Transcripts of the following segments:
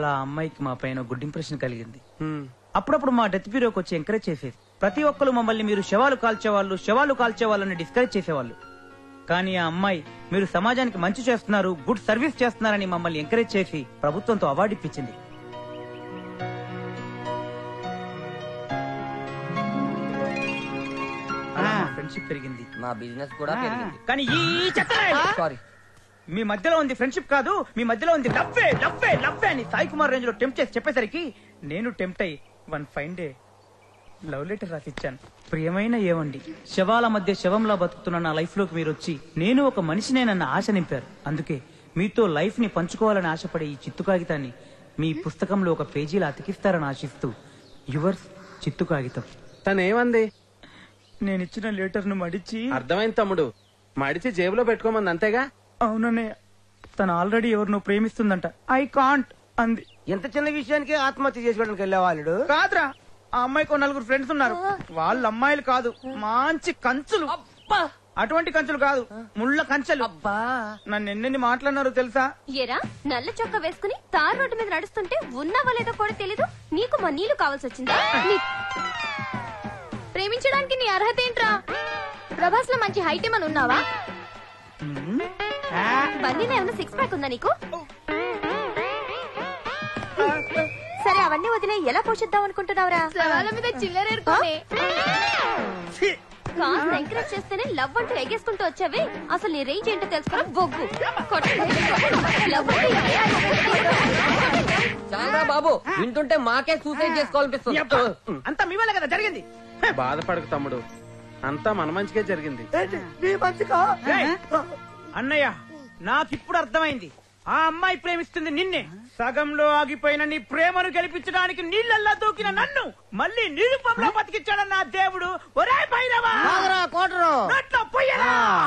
అలా ఆ అమ్మాయికి మా పైన గుడ్ ఇంప్రెషన్ కలిగింది అప్పుడప్పుడు మా డెత్ బ్యూరోకి వచ్చి ఎంకరేజ్ చేసేది ప్రతి ఒక్కరు మమ్మల్ని మీరు శవాలు కాల్చేవాళ్ళు శవాలు కాల్చేవాళ్ళని డిస్కరేజ్ చేసేవాళ్ళు కానీ ఆ అమ్మాయి మీరు సమాజానికి మంచి చేస్తున్నారు గుడ్ సర్వీస్ చేస్తున్నారని మమ్మల్ని ఎంకరేజ్ చేసి ప్రభుత్వంతో అవార్డు ఇప్పించింది ఫ్రెండ్షిప్ పెరిగింది మా బిజినెస్ కూడా పెరిగింది కానీ ఈ చెత్త సారీ మీ మధ్యలో ఉంది ఫ్రెండ్షిప్ కాదు మీ మధ్యలో ఉంది లవ్వే లవ్వే లవ్వే అని సాయి కుమార్ రేంజ్ లో టెంప్ట్ చేసి చెప్పేసరికి నేను టెంప్ట్ అయ్యి one fine day love letter రాసిచ్చాను ప్రియమైన ఏవండి శవాల మధ్య శవంలా బతుకుతున్న నా లైఫ్ లోకి మీరు వచ్చి నేను ఒక మనిషినేనన్న ఆశ నింపారు అందుకే మీతో లైఫ్ ని పంచుకోవాలని ఆశపడే ఈ చిత్తు కాగితాన్ని మీ పుస్తకంలో ఒక పేజీలా అతికిస్తారని ఆశిస్తూ యువర్స్ చిత్తు కాగితం తనేమంది నేను ఇచ్చిన లెటర్ ను మడిచి అర్థమైంది తమ్ముడు మడిచి జేబులో పెట్టుకోమంది అంతేగా అవునన్నయ్య తను ఆల్రెడీ ఎవరినో ప్రేమిస్తుందంట ఐ కాంట్ అంది ఇంత చిన్న విషయానికి ఆత్మహత్య చేసుకోవడానికి వెళ్ళేవాళ్ళు కాదురా ఆ అమ్మాయికి ఓ నలుగురు ఫ్రెండ్స్ ఉన్నారు వాళ్ళ అమ్మాయిలు కాదు మంచి కంచులు అటువంటి కంచులు కాదు ముళ్ళ కంచెలు నన్ను ఎన్నెన్ని మాట్లాడినారో తెలుసా ఏరా నల్ల చొక్క వేసుకుని తార్ రోడ్డు మీద నడుస్తుంటే ఉన్నావా లేదో కూడా తెలీదు నీకు మా నీళ్లు కావాల్సి వచ్చిందా నీ- ప్రేమించడానికి నీ అర్హత ఏంట్రా ప్రభాస్ లో మంచి హైట్ ఏమని ఉన్నావా బండిలో ఏమైనా సిక్స్ ప్యాక్ ఉందా నీకు సరే అవన్నీ వదిలే ఎలా పోషిద్దాం అనుకుంటున్నావురా సవాల మీద చిల్లరేరుకోనే కాస్త ఎంకరేజ్ చేస్తేనే లవ్ అంటూ ఎగేసుకుంటూ వచ్చావే అసలు నీ రేంజ్ ఏంటో తెలుసుకున్నా బొగ్గు కొట్టు. లవ్ అంటే చాలరా బాబు వింటుంటే మాకే సూసైడ్ చేసుకోవాలనిపిస్తుంది అంతా మీ వల్ల కదా జరిగింది బాధపడకు తమ్ముడు అంతా మన మంచిగా జరిగింది ఏయ్, అన్నయ్య నాకిప్పుడు అర్థమైంది ఆ అమ్మాయి ప్రేమిస్తుంది నిన్నే సగంలో ఆగిపోయిన నీ ప్రేమను గెలిపించడానికి నీళ్ళల్లా దూకిన నన్ను మళ్ళీ నిరుపంలో బతికించాడన్న నా దేవుడు ఒరే భైరవా కోటరు నోట్లో పొయ్యరా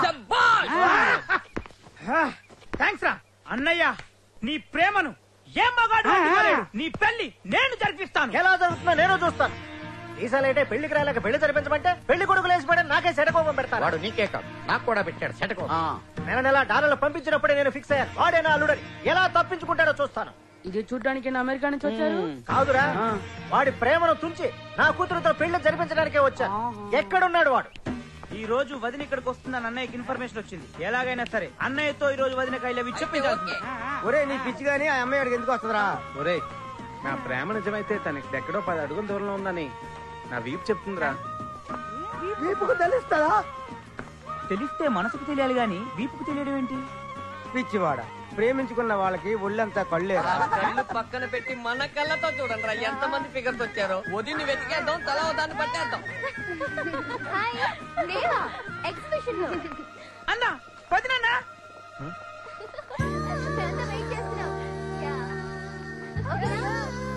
థ్యాంక్స్ రా అన్నయ్య నీ ప్రేమను ఏ మగాడు ఆపుకోలేడు. నీ పెళ్లి నేను జరిపిస్తాను ఎలా జరుగుతుందో నేను చూస్తాను ఈసారి పెళ్లికి రాలేక పెళ్లి జరిపించమంటే పెళ్లి కొడుకు లేచిపోయాడు నాకే శటకోపం పెడతాను వాడు నీకే కాదు నాకు కూడా పెట్టాడు చెటకో నెల నెల డాలర్లు పంపించినప్పుడే నేను ఫిక్స్ అయ్యాను వాడే నా అల్లుడని ఎలా తప్పించుకుంటాడో చూస్తాను ఇది చూడడానికి అమెరికా నుంచి వచ్చారు కాదురా వాడి ప్రేమను తుంచి నా కూతురుతో పెళ్లి జరిపించడానికే వచ్చా ఎక్కడున్నాడు వాడు ఈ రోజు వదిన ఇక్కడికి వస్తుందని అన్నయ్యకి ఇన్ఫర్మేషన్ వచ్చింది ఎలాగైనా సరే అన్నయ్యతో ఈ రోజు వదిన కైలవి చెప్పించాల్సింది ఒరే నీ పిచ్చి గానీ ఆ అమ్మాయి అడిగి ఎందుకు వస్తుందిరా ఒరేయ్ నా ప్రేమ నిజమైతే తనకి ఎక్కడో పది అడుగుల దూరంలో ఉందని నా వీపు చెప్తుందిరా వీపుకు తెలుస్తుందా తెలిస్తే మనసుకు తెలియాలి గాని వీపుకు తెలియడం ఏంటి పిచ్చివాడ ప్రేమించుకున్న వాళ్ళకి ఒళ్ళంతా కళ్ళేరా కళ్ళు పక్కన పెట్టి మన కళ్ళతో చూడండి రా ఎంత మంది ఫిగర్స్ వచ్చారో వదిని వెతికేద్దాం తల దాన్ని పట్టేద్దాం హాయ్ లేవా ఎగ్జిబిషన్ లో అన్నా వదినన్నా ఎంత వెయిట్ చేస్తున్నావు యా. ఓకేనా?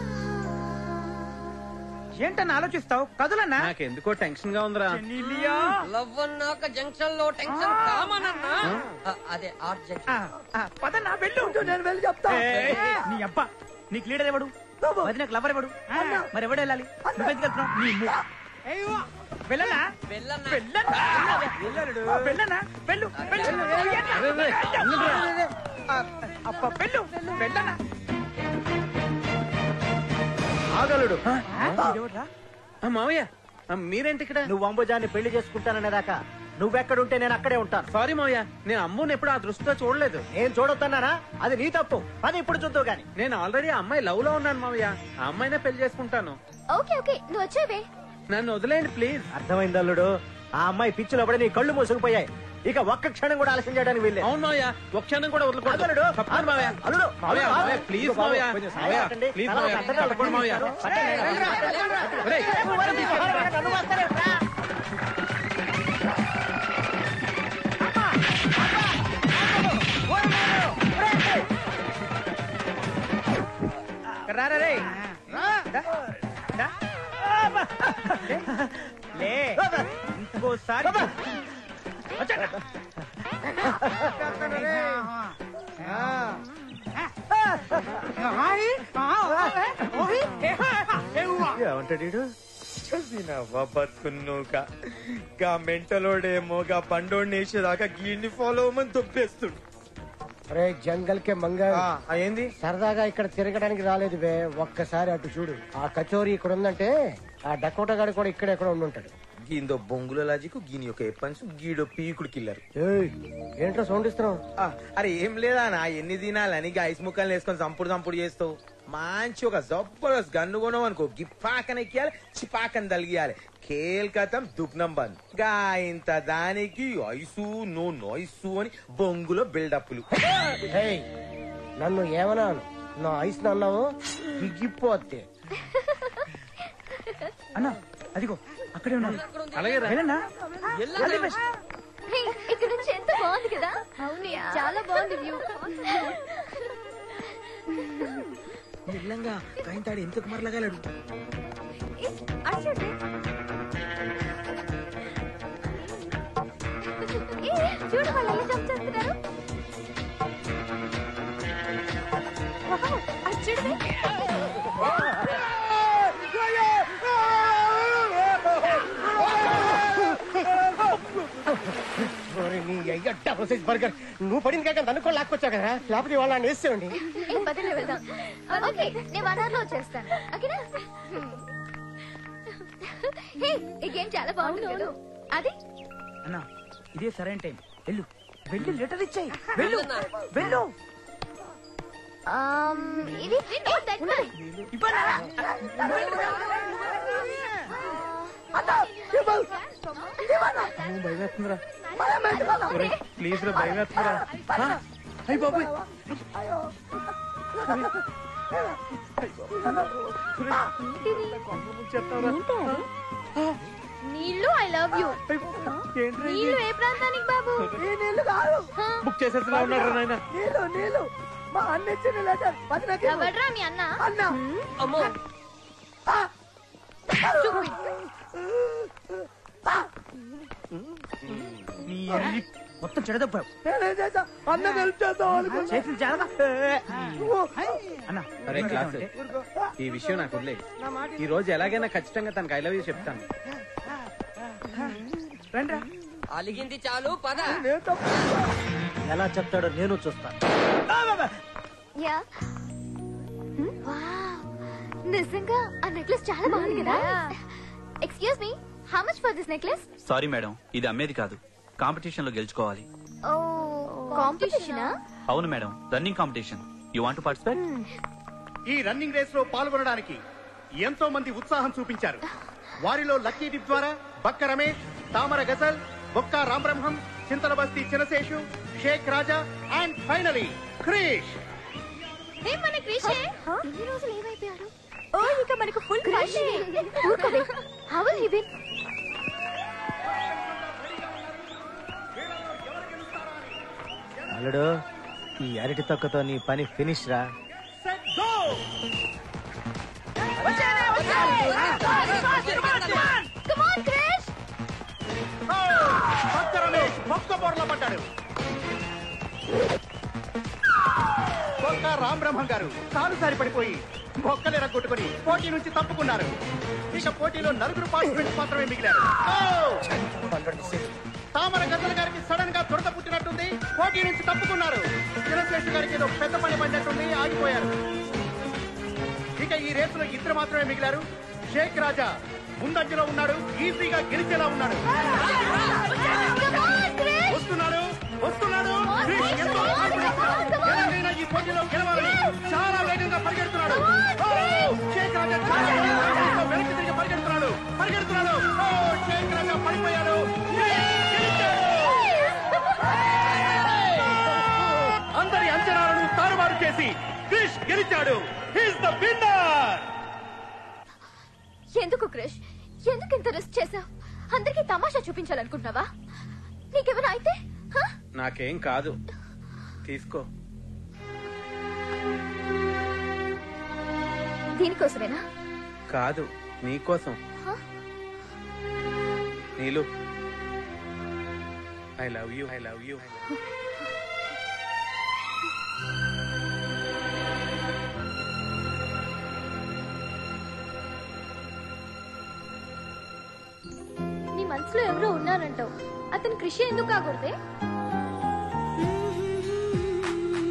ఏంటన్నా ఆలోచిస్తావు కదులన్నా నాకెందుకో టెన్షన్ గా ఉందిరా చెన్నీలియా. లవ్ అన్నాక జంక్షన్ లో టెన్షన్ కామన్ అన్నా ఆ, అదే ఆర్ట్ ఆ, జంక్షన్ ఆ, పదన్నా వెళ్ళు నేను వెళ్ళి చెప్తా ఏయ్, నీ అబ్బా నీకు లీడర్ ఎవడు వదినకు లవర్ ఎవడు మరి ఎవడు వెళ్ళాలి నువ్వెందుకు వెళ్తున్నావు నీ ము- వెళ్ళనా వెళ్ళన్నా వెళ్ళనా వెళ్ళనా వెళ్ళు వెళ్ళు ఆ, అబ్బా వెళ్ళు వెళ్ళనా ఆగలుడు ఇదెవడ్రా? ఆ, మావయ్య ఆ, మీరేంటి ఇక్కడ నువ్వు అంబుజాన్ని పెళ్లి చేసుకుంటాననేదాకా నువ్వెక్కడుంటే నేను అక్కడే ఉంటాను సారీ మావయ్య నేను అమ్ముని ఎప్పుడు ఆ దృష్టితో చూడలేదు నేను చూడొద్దన్నానా అది నీ తప్పు పని ఇప్పుడు చూద్దావు గాని నేను ఆల్రెడీ ఆ అమ్మాయి లవ్ లో ఉన్నాను మావయ్య ఆ అమ్మాయినే పెళ్లి చేసుకుంటాను ఓకే ఓకే నువ్వు వచ్చావే నన్ను వదిలేయండి ప్లీజ్ అర్థమైంది అల్లుడు ఆ అమ్మాయి పిచ్చిలో పడి నీ కళ్ళు మూసుకుపోయాయి ఇక ఒక్క క్షణం కూడా ఆలస్యం చేయడానికి వీల్లేదు అవును మావయ్య ఒక క్షణం కూడా వదలకూడదు అల్లుడు, తప్పకుండా మావయ్య అల్లుడు, మావయ్య, అల్లుడు, మావయ్య, ప్లీజ్ ఇదిగో బాబు, మావయ్య కొంచెం సాయం మావయ్య, పట్టండి. ప్లీజ్ తర్వాత మావయ్య అర్థం తప్పకుండా మావయ్య పట్టండి. ఒరేయ్, రారా రే దా, దా. అబ్బా. లే ఇంకోసారి వచ్చాడా? ఏమంటాడు బతుకున్నోక గా మెంటలోడేమో గా పండోడిని వేసేదాకా గీడిని ఫాలో అవ్వమని తొప్పేస్తుడు రే జంగల్ కే మంగ ఏంది సరదాగా ఇక్కడ తిరగడానికి రాలేదు బే ఒక్కసారి అటు చూడు ఆ కచోరీ ఇక్కడ ఉందంటే ఆ డకోటా గాడు కూడా ఇక్కడ ఎక్కడ ఉండుంటాడు గీందో బొంగుల లాజిక్ గీని యొక్క ఎప్పన్స్ గీడో పీకుడు కిల్లర్ ఏయ్, ఏంట్రా సౌండ్ ఇస్తున్నావు అరే ఏం లేదా నా ఎన్ని తినాలని గా ఐస్ ముక్కలు వేసుకొని చంపుడు చంపుడు చేస్తావు మంచి ఒక జబర్దస్త్ గన్ను కొనవు అనుకో గిప్పాకన ఎక్కియాలి చిపాకన తలిగియాలి కేల్కతం దుగ్నం బంద్ గా ఇంత దానికి ఐసు నో నోయిసు అని బొంగులో బిల్డప్లు ఏయ్, నన్ను ఏమన్నాను నా ఐస్ అన్నావు దిగిపోతే అన్నా అదిగో అక్కడే ఉన్నాడు అలాగే రా. వెళ్ళన్నా హే, ఇక్కడ నుంచి ఎంత బాగుంది కదా అవును చాలా బాగుంది వ్యూ నిల్లంగా కాయింతాడు ఎందుకు మరలగలడు చూడు వాళ్ళు ఎలా జంప్ చేస్తున్నారు వావ్, అది చూడవే. ఓరి నీ అయ్య డబుల్ సైజ్ బర్గర్ నువ్వు పడింది కాక నన్ను కూడా లాక్కొచ్చావు కదా లేకపోతే వాళ్ళని వేసేవండి ఏ పదండి వెళ్దాం ఓకే నేను వన్ అవర్ లో వచ్చేస్తాను ఓకేనా హే ఈ గేమ్ చాలా బాగుంది కదా అది అన్నా ఇదే సరైన టైం వెళ్ళు వెళ్ళి లెటర్ ఇచ్చాయి వెళ్ళు వెళ్ళు Um, ఇది ఉన్నాయి. ఇవ్వనా ప్లీజ్ రా భయం వేస్తుందిరా అయ్యి బాబు నీళ్ళు ఐ లవ్ యూ నీళ్ళు ఏ ప్రాంతానికి బాబు బుక్ చేసేసినా ఉన్నాడు నాయన ఎవడ్రా మీ అన్న అమ్మో నీ అన్ని మొత్తం చెడదప్పావు చేతులు చాలా అన్న అరే క్లాస్ ఈ విషయం నాకు వదిలే ఈ రోజు ఎలాగైనా ఖచ్చితంగా తనకు ఐ లవ్ యూ చెప్తాను రండి అలిగింది చాలు పద ఎలా చెప్తాడో నేను చూస్తాను యా వావ్ నిజంగా ఆ నెక్లెస్ చాలా బాగుంది కదా excuse me how much for this necklace sorry madam ఇది అమ్మేది కాదు కాంపిటీషన్ లో గెలుచుకోవాలి ఓ కాంపిటీషనా అవును madam running competition you want participate ఈ రన్నింగ్ రేస్ లో పాల్గొనడానికి ఎంతో మంది ఉత్సాహం చూపించారు వారిలో లక్కీ డిప్ ద్వారా బక్క రమేష్ తామర గజల్ బొక్క Ramabrahmam Chintala Basti Chinaseshu Sheikh Raja and finally Krish hey మన క్రిషే ఇన్ని రోజులు ఏమైపోయాడు ఓ ఇక మనకు ఫుల్ క్రష్ ఊరుకోవే హౌ విల్ హి బిన్ అల్లుడు ఈ అరటి తొక్కతో నీ పని ఫినిష్ రా కమ్ ఆన్ క్రిష్ బక్క రమేష్ బొక్క బోర్ల పడ్డాడు బొక్క రామబ్రహ్మం గారు కాలు సారి పడిపోయి బొక్కలు ఎరగొట్టుకుని పోటీ నుంచి తప్పుకున్నారు ఇక పోటీలో నలుగురు పార్టిసిపెంట్స్ మాత్రమే మిగిలారు ఓ! తామర గద్దల గారికి సడన్ గా దురద పుట్టినట్టుంది పోటీ నుంచి తప్పుకున్నారు చిరశేషు గారికి ఏదో పెద్ద పని పడినట్టుంది ఆగిపోయారు ఇక ఈ రేసులో ఇద్దరు మాత్రమే మిగిలారు షేక్ రాజా ముందంజలో ఉన్నాడు ఈజీగా గెలిచేలా ఉన్నాడు వస్తున్నాడు వస్తున్నాడు క్రిష్ ఎంతో confidence గా ఎలాగైనా ఈ పోటీలో గెలవాలని చాలా వేగంగా పరిగెడుతున్నాడు ఓ, షేక్ రాజా చాలా వేగంగా వెనక్కి తిరిగి పరిగెడుతున్నాడు పరిగెడుతున్నాడు ఓ, షేక్ రాజా పడిపోయాడు క్రిష్ గెలిచాడు. అందరి అంచనాలను తారుమారు చేసి క్రిష్ గెలిచాడు హీస్ ద విన్నర్ ఎందుకు క్రిష్ ఎందుకు ఇంత రిస్క్ చేసావు అందరికి తమాషా చూపించాలనుకుంటున్నావా నీకేమైనా అయితే హ? నాకేం కాదు తీసుకో దీనికోసమేనా కాదు నీకోసం హ? Neelu I love you I love you నీ మనసులో ఎవరో ఉన్నారంటావు అతను కృషి ఎందుకు కాకూడదే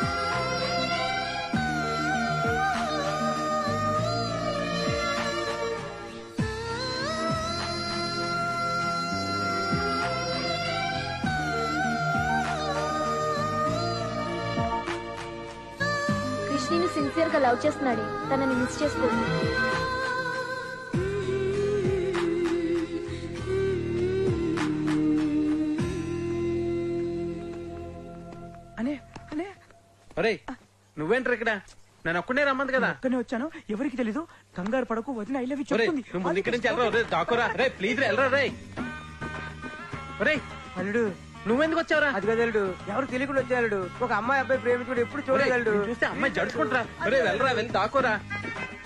కృష్ణిని సిన్సియర్ గా లవ్ చేస్తున్నాడే తనని మిస్ చేసుకోండి అనే అనే ఒరేయ్ నువ్వేంట్రా ఇక్కడ నేను ఒక్కడే రమ్మంది కదా ఒక్కనే వచ్చాను ఎవరికి తెలీదు కంగారు పడకు వదిన ఐ లవ్ యూ ఒరేయ్ చెప్తుంది నువ్వు ముందు ఇక్కడి నుంచి వెళ్ళరా రే దాకోరా రే ప్లీజ్ రా వెళ్ళరా రే ఒరేయ్ అల్లుడు నువ్వెందుకు వచ్చావురా అది కదలుడు ఎవరు తెలియకుండా వచ్చాడు ఒక అమ్మాయి అబ్బాయి ప్రేమించుకుంటే ఎప్పుడు ఒరేయ్, చూడగలడు నిన్ను చూస్తే అమ్మాయి జడుచుకుంటారా ఒరే వెళ్ళరా వెళ్ళి దాకోరా